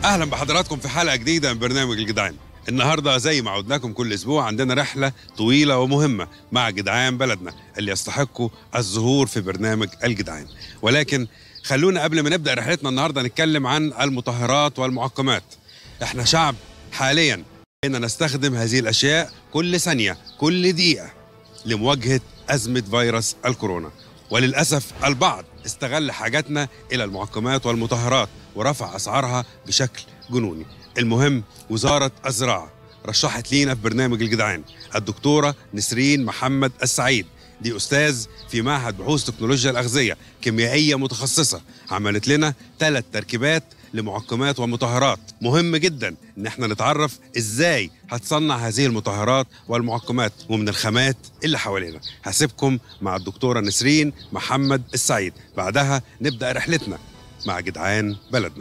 اهلا بحضراتكم في حلقه جديده من برنامج الجدعان النهارده زي ما عودناكم كل اسبوع عندنا رحله طويله ومهمه مع جدعان بلدنا اللي يستحقوا الظهور في برنامج الجدعان ولكن خلونا قبل ما نبدا رحلتنا النهارده نتكلم عن المطهرات والمعقمات احنا شعب حاليا بقينا نستخدم هذه الاشياء كل ثانيه كل دقيقه لمواجهه ازمه فيروس الكورونا وللاسف البعض استغل حاجاتنا الى المعقمات والمطهرات ورفع اسعارها بشكل جنوني المهم وزاره الزراعه رشحت لينا في برنامج الجدعان الدكتوره نسرين محمد السعيد دي استاذ في معهد بحوث تكنولوجيا الاغذيه كيميائيه متخصصه عملت لنا ثلاث تركيبات لمعقمات ومطهرات مهم جدا ان احنا نتعرف ازاي هتصنع هذه المطهرات والمعقمات ومن الخامات اللي حوالينا هسيبكم مع الدكتوره نسرين محمد السعيد بعدها نبدا رحلتنا مع جدعان بلدنا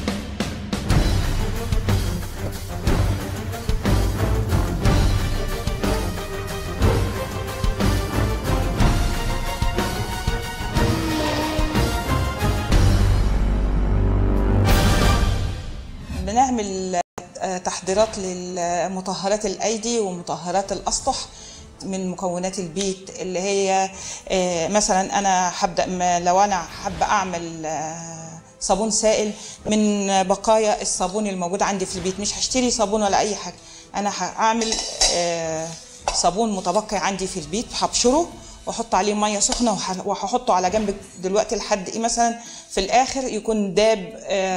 بنعمل تحضيرات لمطهرات الايدي ومطهرات الاسطح من مكونات البيت اللي هي مثلا انا هبدا لو انا حابه اعمل صابون سائل من بقايا الصابون الموجود عندي في البيت مش هشتري صابون ولا اي حاجه انا هعمل صابون متبقي عندي في البيت هبشره واحط عليه ميه سخنه وهحطه على جنب دلوقتي لحد ايه مثلا في الاخر يكون داب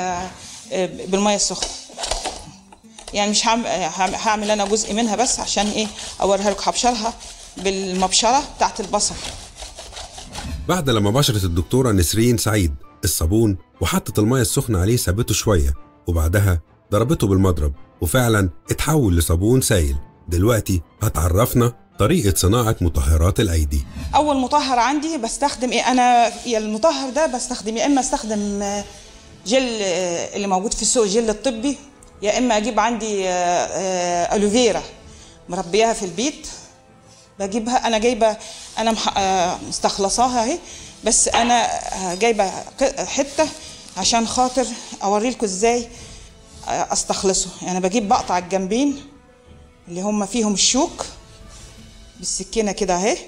بالميه السخنه يعني مش هعمل, هعمل انا جزء منها بس عشان ايه اوريها لكم هبشرها بالمبشره بتاعت البصل بعد لما بشرت الدكتوره نسرين سعيد الصابون وحطت الميه السخنه عليه سابته شويه وبعدها ضربته بالمضرب وفعلا اتحول لصابون سائل دلوقتي هتعرفنا طريقة صناعة مطهرات الأيدي أول مطهر عندي بستخدم إيه أنا المطهر ده بستخدم يا إما استخدم جل اللي موجود في السوق جل الطبي يا اما اجيب عندي الوفيرا مربياها في البيت بجيبها انا جايبه انا مستخلصاها اهي بس انا جايبه حته عشان خاطر اوري لكم ازاي استخلصه يعني بجيب بقطع الجنبين اللي هم فيهم الشوك بالسكينه كده اهي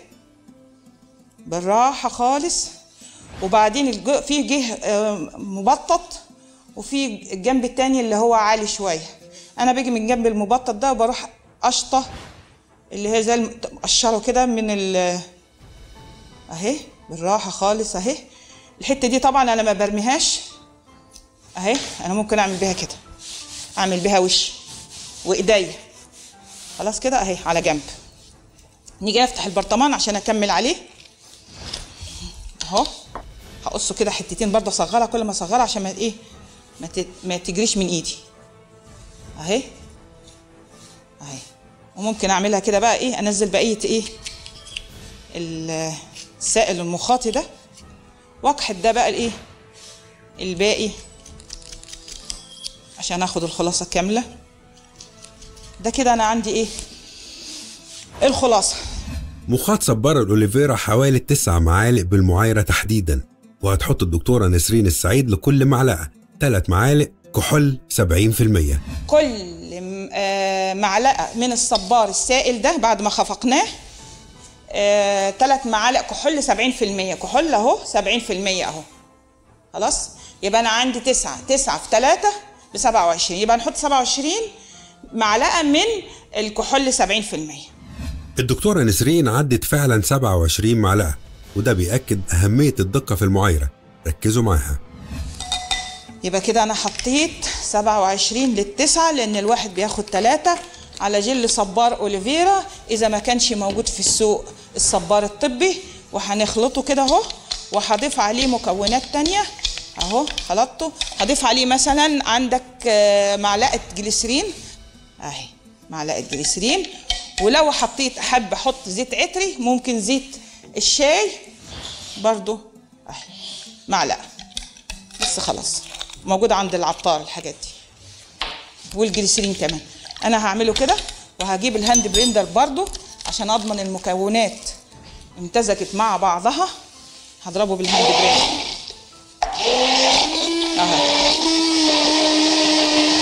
بالراحه خالص وبعدين في جه مبطط وفي الجنب التاني اللي هو عالي شويه انا باجي من جنب المبطط ده وبروح قشطه اللي هي زي مقشره كده من ال اهي بالراحه خالص اهي الحته دي طبعا انا ما برميهاش اهي انا ممكن اعمل بيها كده اعمل بيها وش وايديا خلاص كده اهي على جنب نيجي افتح البرطمان عشان اكمل عليه اهو هقصه كده حتتين برضه اصغرها كل ما اصغرها عشان ما ايه ما, تت... ما تجريش من ايدي اهي اهي وممكن اعملها كده بقى ايه انزل بقيه ايه السائل المخاطي ده واكحت ده بقى الايه الباقي عشان اخد الخلاصه كامله ده كده انا عندي ايه الخلاصه مخاط صبار الأوليفيرا حوالي 9 معالق بالمعايرة تحديدا وهتحط الدكتورة نسرين السعيد لكل معلقة 3 معالق كحول 70% كل معلقة من الصبار السائل ده بعد ما خفقناه ثلاث معالق كحول 70% كحول اهو 70% اهو خلاص يبقى انا عندي 9 9 في 3 ب 27 يبقى نحط 27 معلقة من الكحول 70% الدكتورة نسرين عدت فعلا 27 معلقة وده بيأكد أهمية الدقة في المعايرة ركزوا معاها يبقى كده أنا حطيت 27 للتسعة لأن الواحد بياخد ثلاثة على جل صبار أوليفيرا إذا ما كانش موجود في السوق الصبار الطبي وهنخلطه كده أهو وهضيف عليه مكونات تانية أهو خلطته هضيف عليه مثلا عندك معلقة جليسرين أهي معلقة جليسرين ولو حطيت احب احط زيت عطري ممكن زيت الشاي برضو اهي معلقه بس خلاص موجوده عند العطار الحاجات دي والجليسرين كمان انا هعمله كده وهجيب الهاند بلندر برضو عشان اضمن المكونات امتزجت مع بعضها هضربه بالهاند بلندر اهو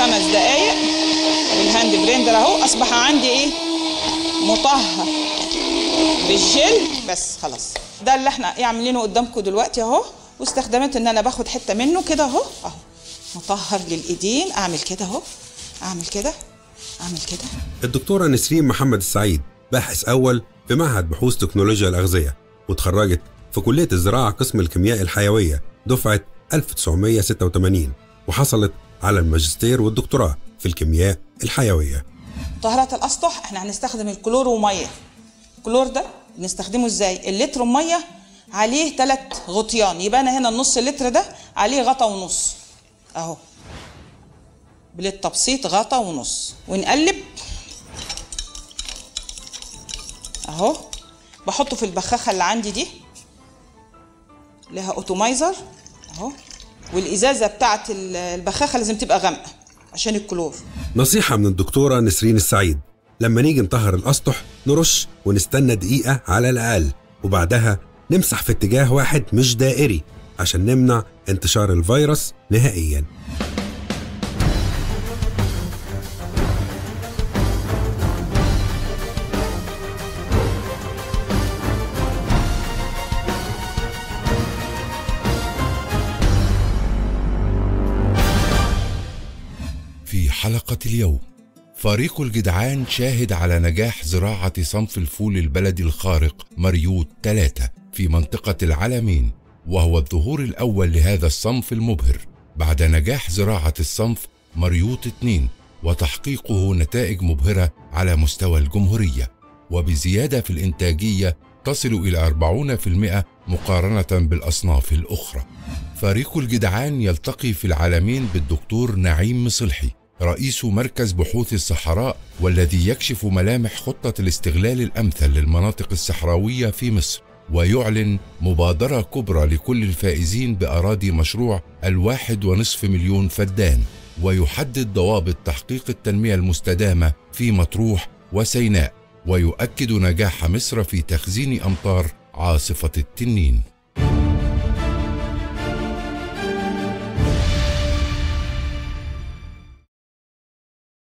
البريندر اهو اصبح عندي ايه مطهر بالجل بس خلاص ده اللي احنا ايه عاملينه قدامكم دلوقتي اهو واستخدمت ان انا باخد حته منه كده اهو اهو مطهر للايدين اعمل كده اهو اعمل كده اعمل كده الدكتورة نسرين محمد السعيد باحث أول في معهد بحوث تكنولوجيا الأغذية وتخرجت في كلية الزراعة قسم الكيمياء الحيوية دفعة 1986 وحصلت على الماجستير والدكتوراه في الكيمياء الحيوية طهارة الاسطح احنا هنستخدم الكلور وميه الكلور ده بنستخدمه ازاي اللتر ميه عليه ثلاث غطيان يبقى انا هنا النص لتر ده عليه غطا ونص اهو بالتبسيط غطا ونص ونقلب اهو بحطه في البخاخه اللي عندي دي لها اوتومايزر اهو والازازه بتاعت البخاخه لازم تبقى غامقه عشان الكلور نصيحة من الدكتورة نسرين السعيد لما نيجي نطهر الأسطح نرش ونستنى دقيقة على الأقل وبعدها نمسح في اتجاه واحد مش دائري عشان نمنع انتشار الفيروس نهائياً في حلقة اليوم فريق الجدعان شاهد على نجاح زراعة صنف الفول البلدي الخارق مريوت 3 في منطقة العلمين وهو الظهور الأول لهذا الصنف المبهر بعد نجاح زراعة الصنف مريوت 2 وتحقيقه نتائج مبهرة على مستوى الجمهورية وبزيادة في الإنتاجية تصل إلى 40% مقارنة بالأصناف الأخرى فريق الجدعان يلتقي في العالمين بالدكتور نعيم مصلحي رئيس مركز بحوث الصحراء والذي يكشف ملامح خطة الاستغلال الأمثل للمناطق الصحراوية في مصر ويعلن مبادرة كبرى لكل الفائزين بأراضي مشروع الواحد ونصف مليون فدان ويحدد ضوابط تحقيق التنمية المستدامة في مطروح وسيناء ويؤكد نجاح مصر في تخزين أمطار عاصفة التنين